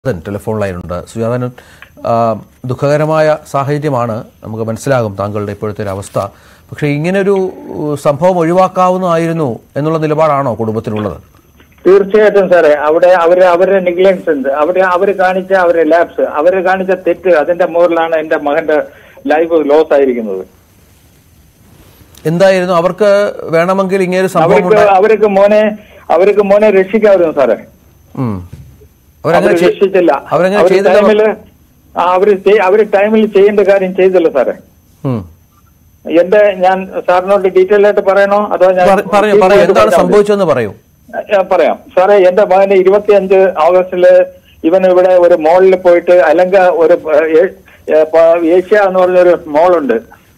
Sujathan telephone ലൈനുണ്ട് Sujathan ആ, ദുഃഖകരമായ സാഹചര്യമാണ് നമുക്ക് മനസ്സിലാകും താങ്കളുടെ ഇപ്പോഴത്തെ ഒരു അവസ്ഥ പക്ഷേ ഇങ്ങനൊരു ഉ, സംഭവം ഒഴിവാക്കാവുന്നതായിരുന്നു എന്നുള്ള നിലപാടാണോ കുടുംബത്തിനുള്ളത് തീർച്ചയായിട്ടും സാറേ അവിടെ അവര് അവരുടെ നെഗ്ലൻസ് ഉണ്ട് അവര് അവര് കാണിച്ച അവരുടെ ലാബ്സ് അവര് കാണിച്ച തെറ്റ് അതിന്റെ മുകളിലാണ് എന്റെ മകന്റെ ലൈഫ് ലോസ് ആയിരിക്കുന്നത് എന്തായിരുന്നു അവർക്ക് വേണമെങ്കിൽ ഇങ്ങനെ ഒരു സംഭവം അവർക്ക് ഉണ്ടായി അവർക്ക് മോനെ അവർക്ക് മോനെ രക്ഷിക്കാമായിരുന്നു സാറേ ഉം. അവരങ്ങനെ അവര് ചെയ്- രക്ഷിച്ചില്ല അവരങ്ങനെ അവര് ചെയ്തില്ല ടൈമില് ആ, അവര് ചെയ്- അവര് ടൈമിൽ ചെയ്യേണ്ട കാര്യം ചെയ്തില്ല സാറേ ഉം. എന്റെ ഞാൻ സാറിനോട് ഡീറ്റെയിൽ ആയിട്ട് പറയണോ അതോ ഞാൻ പറ- പറയൂ പറയൂ എന്താണ് പറഞ്ഞാൽ മതി? സംഭവിച്ചതെന്ന് പറയൂ ഞാൻ പറയാം സാറേ എന്റെ മകന് ഇരുപത്തിയഞ്ച് ഓഗസ്റ്റില് ഇവൻ ഇവിടെ ഒരു മോളിൽ പോയിട്ട് അലങ്ക ഒരു ഏഹ്, ഏ- ഏഹ്, പ- ഏഷ്യ എന്ന് പറഞ്ഞൊരു മോളുണ്ട്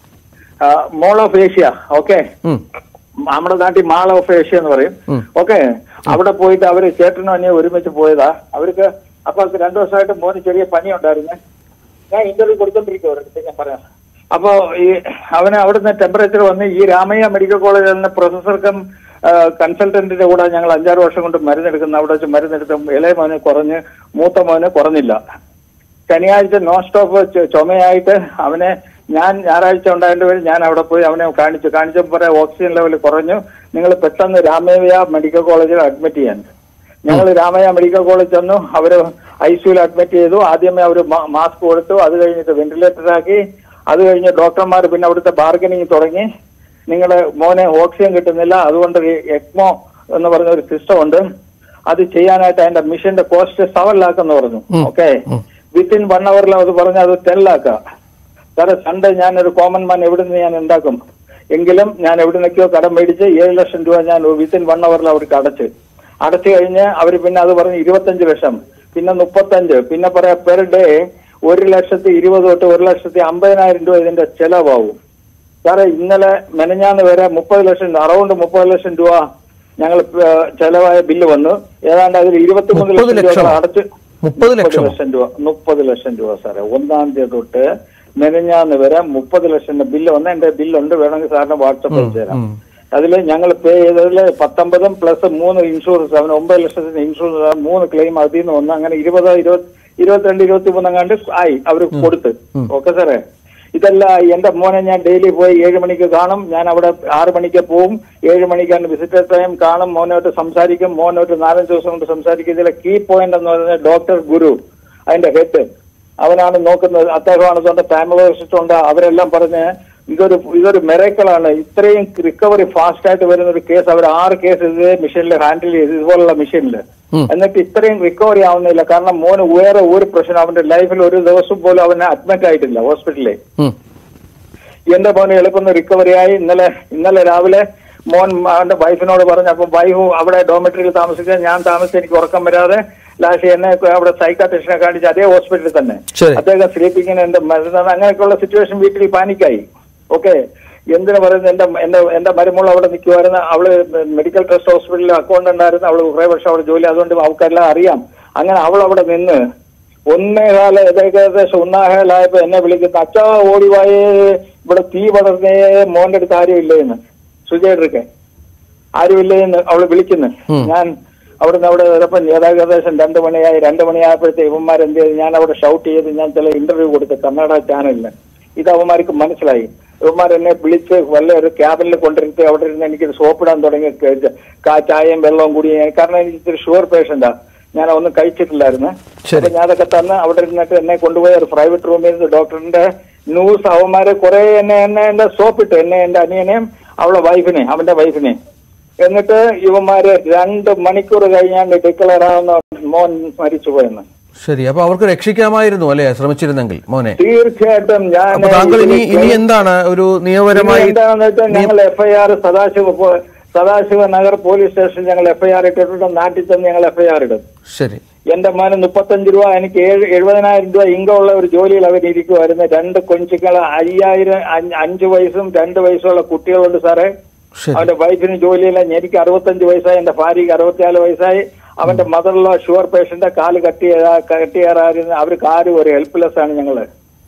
മോൾ ഓഫ് ഏഷ്യ ഓക്കെ ഉം. നമ്മുടെ നാട്ടിൽ മാൾ ഓഫ് ഏഷ്യ എന്ന് പറയും ഉം. ഓക്കെ അവിടെ പോയിട്ട് അവര് ചേട്ടനും അനിയും ഒരുമിച്ച് പോയതാ അവർക്ക് അപ്പൊ അവർക്ക് രണ്ടു ദിവസമായിട്ട് മോന് ചെറിയ പനി ഉണ്ടായിരുന്നു ഞാൻ ഇന്റർവ്യൂ കൊടുത്തോണ്ടിരിക്കും ഞാൻ പറയാം അപ്പോ ഈ അവന് അവിടുന്ന് ടെമ്പറേച്ചർ വന്ന് ഈ രാമയ്യ മെഡിക്കൽ കോളേജിൽ നിന്ന് പ്രൊഫസർ കം കൺസൾട്ടന്റിന്റെ കൂടെ ഞങ്ങൾ അഞ്ചാറ് വർഷം കൊണ്ട് മരുന്നെടുക്കുന്ന അവിടെ വെച്ച് മരുന്നെടുത്ത് ഇളയ മോന് കുറഞ്ഞ് മൂത്ത മോന് കുറഞ്ഞില്ല ശനിയാഴ്ച നോൺ സ്റ്റോപ്പ് ചു- ചുമയായിട്ട് അവനെ ഞാൻ ഞായറാഴ്ച ഉണ്ടായതിന്റെ പേര് ഞാൻ അവിടെ പോയി അവനെ കാണിച്ചു കാണിച്ചപ്പോൾ പറയാം ഓക്സിജൻ ലെവൽ കുറഞ്ഞു നിങ്ങൾ പെട്ടെന്ന് രാമയ്യ മെഡിക്കൽ കോളേജിൽ അഡ്മിറ്റ് ചെയ്യാൻ ഞങ്ങൾ രാമയ്യ മെഡിക്കൽ കോളേജ് ചെന്നു അവര് ഐ സിയുൽ അഡ്മിറ്റ് ചെയ്തു ആദ്യമേ അവർ മാസ്ക് കൊടുത്തു അത് കഴിഞ്ഞിട്ട് വെന്റിലേറ്റർ ആക്കി അത് കഴിഞ്ഞ് ഡോക്ടർമാർ പിന്നെ അവിടുത്തെ ബാർഗനിങ് തുടങ്ങി നിങ്ങളെ മോനെ ഓക്സിജൻ കിട്ടുന്നില്ല അതുകൊണ്ട് എക്മോ എന്ന് പറഞ്ഞ ഒരു സിസ്റ്റം ഉണ്ട് അത് ചെയ്യാനായിട്ട് അതിന്റെ മിഷന്റെ കോസ്റ്റ് സെവൻ ലാക്ക് എന്ന് പറഞ്ഞു ഓക്കെ വിത്തിൻ വൺ അവറിൽ അത് പറഞ്ഞ് അത് ടെൻ ലാക്കാ സാറേ സൺഡേ ഞാൻ ഒരു കോമൺ മാൻ എവിടെ നിന്ന് ഞാൻ ഉണ്ടാക്കും എങ്കിലും ഞാൻ എവിടെ നിന്നൊക്കെയോ കടം മേടിച്ച് ഏഴ് ലക്ഷം രൂപ ഞാൻ വിത്തിൻ വൺ അവറിൽ അവർക്ക് അടച്ച് അടച്ചു കഴിഞ്ഞ് അവർ പിന്നെ അത് പറഞ്ഞ് ഇരുപത്തഞ്ച് ലക്ഷം പിന്നെ മുപ്പത്തഞ്ച് പിന്നെ പറയാ പെർ ഡേ ഒരു ലക്ഷത്തി ഇരുപത് തൊട്ട് ഒരു ലക്ഷത്തി അമ്പതിനായിരം രൂപ ഇതിന്റെ ചെലവാകും സാറേ ഇന്നലെ മെനഞ്ഞാന്ന് വരെ മുപ്പത് ലക്ഷം അറൗണ്ട് മുപ്പത് ലക്ഷം രൂപ ഞങ്ങൾ ചെലവായ ബില്ല് വന്നു ഏതാണ്ട് അതിൽ ഇരുപത്തിമൂന്ന് മുപ്പത് ലക്ഷം രൂപ ലക്ഷമോ? അടച്ച് മുപ്പത് ലക്ഷമോ? ലക്ഷം രൂപ മുപ്പത് ലക്ഷം രൂപ സാറേ ഒന്നാം തീയതി തൊട്ട് മെനഞ്ഞാന്ന് വരെ മുപ്പത് ലക്ഷം ബില്ല് വന്ന എന്റെ ബില്ലുണ്ട് വേണമെങ്കിൽ സാറിന് വാട്സപ്പ് അയച്ചു തരാം ഉം. അതിൽ ഞങ്ങൾ പേ ചെയ്തതിൽ പത്തൊമ്പതും പ്ലസ് മൂന്ന് ഇൻഷുറൻസ് അവന് ഒമ്പത് ലക്ഷത്തിന് ഇൻഷുറൻസ് മൂന്ന് ക്ലെയിം അതിൽ നിന്ന് വന്ന് അങ്ങനെ ഇരുപത് ഇരുപത് ഇരുപത്തിരണ്ട് ഇരുപത്തി മൂന്നെങ്ങാണ്ട് ആയി അവർ കൊടുത്ത് ഓക്കെ സാറേ ഇതല്ല എന്റെ മോനെ ഞാൻ ഡെയിലി പോയി ഏഴ് മണിക്ക് കാണും ഞാൻ അവിടെ ആറ് മണിക്ക് പോവും ഏഴ് മണിക്കാണ് വിസിറ്റർ ടൈം കാണും മോനോട്ട് സംസാരിക്കും മോനോട്ട് നാലഞ്ച് ദിവസം കൊണ്ട് സംസാരിക്കും ഇതിലെ കീ പോയിന്റ് എന്ന് പറയുന്നത് ഡോക്ടർ ഗുരു അതിന്റെ ഹെഡ് അവനാണ് നോക്കുന്നത് അദ്ദേഹമാണ് ഇതുകൊണ്ട് ഫാമിലി ഉണ്ട് അവരെല്ലാം പറഞ്ഞ് ഇതൊരു ഇതൊരു മെറേക്കളാണ് ഇത്രയും റിക്കവറി ഫാസ്റ്റ് ആയിട്ട് വരുന്ന ഒരു കേസ് അവർ ആറ് കേസ് ഇതേ മെഷീനിൽ ഹാൻഡിൽ ചെയ്ത് ഇതുപോലുള്ള മെഷീനിൽ ഉം. എന്നിട്ട് ഇത്രയും റിക്കവറി ആവുന്നില്ല കാരണം മോന് വേറെ ഒരു പ്രശ്നം അവന്റെ ലൈഫിൽ ഒരു ദിവസം പോലും അവന് അഡ്മിറ്റ് ആയിട്ടില്ല ഹോസ്പിറ്റലിൽ ഉം. എന്റെ മോന് എളുപ്പം റിക്കവറി ആയി ഇന്നലെ ഇന്നലെ രാവിലെ മോൻ അവന്റെ വൈഫിനോട് പറഞ്ഞു അപ്പൊ വൈഫ് അവിടെ ഡോമിറ്ററിയിൽ താമസിക്കാൻ ഞാൻ താമസിച്ച് എനിക്ക് ഉറക്കം വരാതെ ലാസ്റ്റ് എന്നെ അവിടെ സൈക്കാട്രിസ്റ്റിനെ കാണിച്ച് അതേ ഹോസ്പിറ്റലിൽ തന്നെ ശരി. അദ്ദേഹം സ്ലീപ്പിങ്ങിന് എന്റെ മരുന്ന് അങ്ങനെയൊക്കെയുള്ള സിറ്റുവേഷൻ വീട്ടിൽ പാനിക്കായി ഓക്കെ എന്തിനു പറയുന്നത് എന്റെ എന്റെ എന്റെ മരുമോൾ അവിടെ നിൽക്കുമായിരുന്നു അവള് മെഡിക്കൽ ട്രസ്റ്റ് ഹോസ്പിറ്റലിൽ അക്കൗണ്ട് ഉണ്ടായിരുന്നു അവള് കുറെ വർഷം അവിടെ ജോലി അതുകൊണ്ട് അവൾക്കെല്ലാം അറിയാം അങ്ങനെ അവൾ അവിടെ നിന്ന് ഒന്നേകാല ഏകദേശം ഒന്നാകാലായപ്പോ എന്നെ വിളിക്കുന്നു അച്ഛാ ഓടിവായേ ഇവിടെ തീ പടർന്നേ മോന്റെ അടുത്ത് ആരുമില്ലേ എന്ന് സുജയുടെ ആരുമില്ലേ എന്ന് അവള് വിളിക്കുന്നു ഉം. ഞാൻ അവിടുന്ന് അവിടെ ചിലപ്പം ഏകദേശം രണ്ടു മണിയായി രണ്ടു മണിയായപ്പോഴത്തെ ഇവന്മാർ എന്ത് ചെയ്തു ഞാൻ അവിടെ ഷൗട്ട് ചെയ്ത് ഞാൻ ചില ഇന്റർവ്യൂ കൊടുത്തു കന്നഡ ചാനലിന് ഇത് അവന്മാർക്ക് മനസ്സിലായി ഇവന്മാർ എന്നെ വിളിച്ച് വല്ല ഒരു ക്യാബിനിൽ കൊണ്ടിരുത്തി അവിടെ ഇരുന്ന് എനിക്ക് സോപ്പിടാൻ തുടങ്ങി ക- കാ ചായയും വെള്ളവും കൂടി ഞാൻ- കാരണം എനിക്ക് ഇത്തിരി ഷുഗർ പേഷ്യന്റാ ഞാൻ ഒന്നും കഴിച്ചിട്ടില്ലായിരുന്നു ശരി. അപ്പൊ ഞാൻ അതൊക്കെ തന്ന് അവിടെ ഇരുന്നിട്ട് എന്നെ കൊണ്ടുപോയി ഒരു പ്രൈവറ്റ് റൂമിൽ നിന്ന് ഡോക്ടറിന്റെ ന്യൂസ് അവന്മാര് കുറെ എന്നെ എന്നെ എന്റെ സോപ്പിട്ട് എന്നെ എന്റെ അനിയനെയും അവളെ വൈഫിനെ അവന്റെ വൈഫിനെ എന്നിട്ട് ഇവന്മാര് രണ്ട് മണിക്കൂർ കഴിഞ്ഞാണ്ട് ഡിക്ലെയർ ആവുന്ന മോൻ മരിച്ചുപോയെന്ന് ശരി അപ്പൊ അവർക്ക് രക്ഷിക്കാമായിരുന്നു അല്ലേ ശ്രമിച്ചിരുന്നെങ്കിൽ മോനെ തീർച്ചയായിട്ടും ഞാൻ അപ്പൊ താങ്കൾ ഇനി ഇനി എന്താണ് ഒരു നിയമപരമായി എന്താണെന്ന് വെച്ചാൽ ഞങ്ങൾ എഫ്ഐആർ സദാശിവ പോ- സദാശിവ നഗർ പോലീസ് സ്റ്റേഷനിൽ ഞങ്ങൾ എഫ്ഐആർ ഇട്ടിട്ടുണ്ട് നാട്ടിൽ തന്നെ ഞങ്ങൾ എഫ്ഐആർ ഇടും ശരി എന്റെ മോന് മുപ്പത്തഞ്ച് രൂപ എനിക്ക് ഏഴ് എഴുപതിനായിരം രൂപ ഇൻകം ഉള്ള ഒരു ജോലിയിൽ അവർ ഇരിക്കുമായിരുന്നു രണ്ട് കൊഞ്ചുക്കള് അയ്യായിരം അഞ്ച് അഞ്ച് വയസ്സും രണ്ട് വയസ്സുള്ള കുട്ടികളുണ്ട് സാറേ ശരി അവന്റെ വൈഫിന് ജോലിയില്ല എനിക്ക് അറുപത്തഞ്ച് വയസ്സായി എന്റെ ഭാര്യക്ക് അറുപത്തിനാല് വയസ്സായി അവന്റെ മദറിലോ ഷുഗർ പേഷ്യന്റെ കാല് കട്ടി കട്ടിയേറായിരുന്നു അവർക്ക് ആരും ഒരു ഹെൽപ്ലെസ് ആണ് ഞങ്ങള്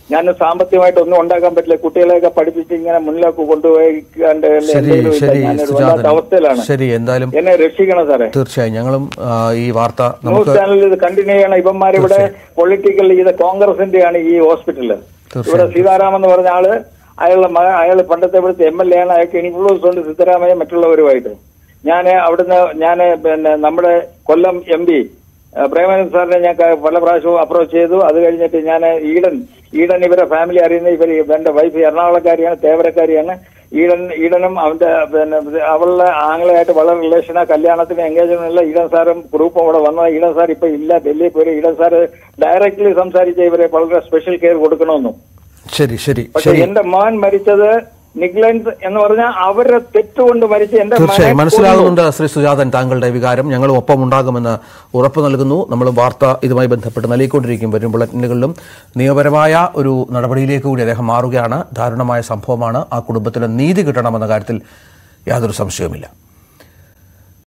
ഞാൻ സാമ്പത്തികമായിട്ട് ഒന്നും ഉണ്ടാക്കാൻ പറ്റില്ല കുട്ടികളെയൊക്കെ പഠിപ്പിച്ച് ഇങ്ങനെ മുന്നിലേക്ക് കൊണ്ടുപോയി കണ്ട് ശരി എന്തെങ്കിലും ഇല്ല. ശരി ഞാനൊരു സുജാതൻ വല്ലാത്ത അവസ്ഥയിലാണ് ശരി എന്തായാലും എന്നെ രക്ഷിക്കണം സാറേ തീർച്ചയായും ഞങ്ങളും ആ, ഈ വാർത്ത ന്യൂസ് നമുക്ക് ചാനലിൽ ഇത് കണ്ടിന്യൂ ചെയ്യണം ഇവന്മാരിവിടെ പൊളിറ്റിക്കൽ ഇത് കോൺഗ്രസിന്റെയാണ് ഈ ഹോസ്പിറ്റല് ഇവിടെ സീതാരാമൻ എന്ന് പറഞ്ഞ ആള് അയാളുടെ മകൻ അയാൾ പണ്ടത്തെ ഇവിടുത്തെ എം എൽ എ ആണ് അയാൾക്ക് ഇൻഫ്ലുവൻസ് ഉണ്ട് സിദ്ധരാമയ്യ മറ്റുള്ളവരുമായിട്ട് ഞാൻ അവിടുന്ന് ഞാൻ പിന്നെ നമ്മുടെ കൊല്ലം എം പി പ്രേമാനന്ദ സാറിനെ ഞാൻ ക- പല പ്രാവശ്യവും അപ്രോച്ച് ചെയ്തു അത് കഴിഞ്ഞിട്ട് ഞാൻ ഈഡൻ ഈഡൻ ഇവരെ ഫാമിലി അറിയുന്ന ഇവർ എന്റെ വൈഫ് എറണാകുളക്കാരിയാണ് തേവരക്കാരിയാണ് ഈഡൻ ഈഡനും അവന്റെ പിന്നെ ഇത് അവളുടെ ആംഗ്ലയായിട്ട് വളരെ റിലേഷനാ കല്യാണത്തിന് എൻഗേജ്മെന്റില്ല ഈഡൻ സാറും ഗ്രൂപ്പും ഇവിടെ വന്നത് ഈഡൻ സാർ ഇപ്പൊ ഇല്ല ഡൽഹിയിൽ പോയി ഈഡൻ സാർ ഡയറക്ട്ലി സംസാരിച്ച ഇവരെ വളരെ സ്പെഷ്യൽ കെയർ കൊടുക്കണമെന്നും ശരി ശരി പക്ഷെ ശരി എന്റെ മകൻ മരിച്ചത് നിഗ്ലൻസ് എന്ന് പറഞ്ഞാൽ അവരുടെ തെറ്റുകൊണ്ട് മരിച്ച എന്റെ തീർച്ചയായും മകനെ മനസ്സിലാകുന്നുണ്ട് ശ്രീ സുജാതൻ താങ്കളുടെ വികാരം ഞങ്ങളും ഒപ്പം ഉണ്ടാകുമെന്ന് ഉറപ്പ് നൽകുന്നു നമ്മൾ വാർത്ത ഇതുമായി ബന്ധപ്പെട്ട് നൽകിക്കൊണ്ടിരിക്കും വരും ബുള്ളറ്റിനുകളിലും നിയമപരമായ ഒരു നടപടിയിലേക്ക് കൂടി അദ്ദേഹം മാറുകയാണ് ദാരുണമായ സംഭവമാണ് ആ കുടുംബത്തിന് നീതി കിട്ടണമെന്ന കാര്യത്തിൽ യാതൊരു സംശയവുമില്ല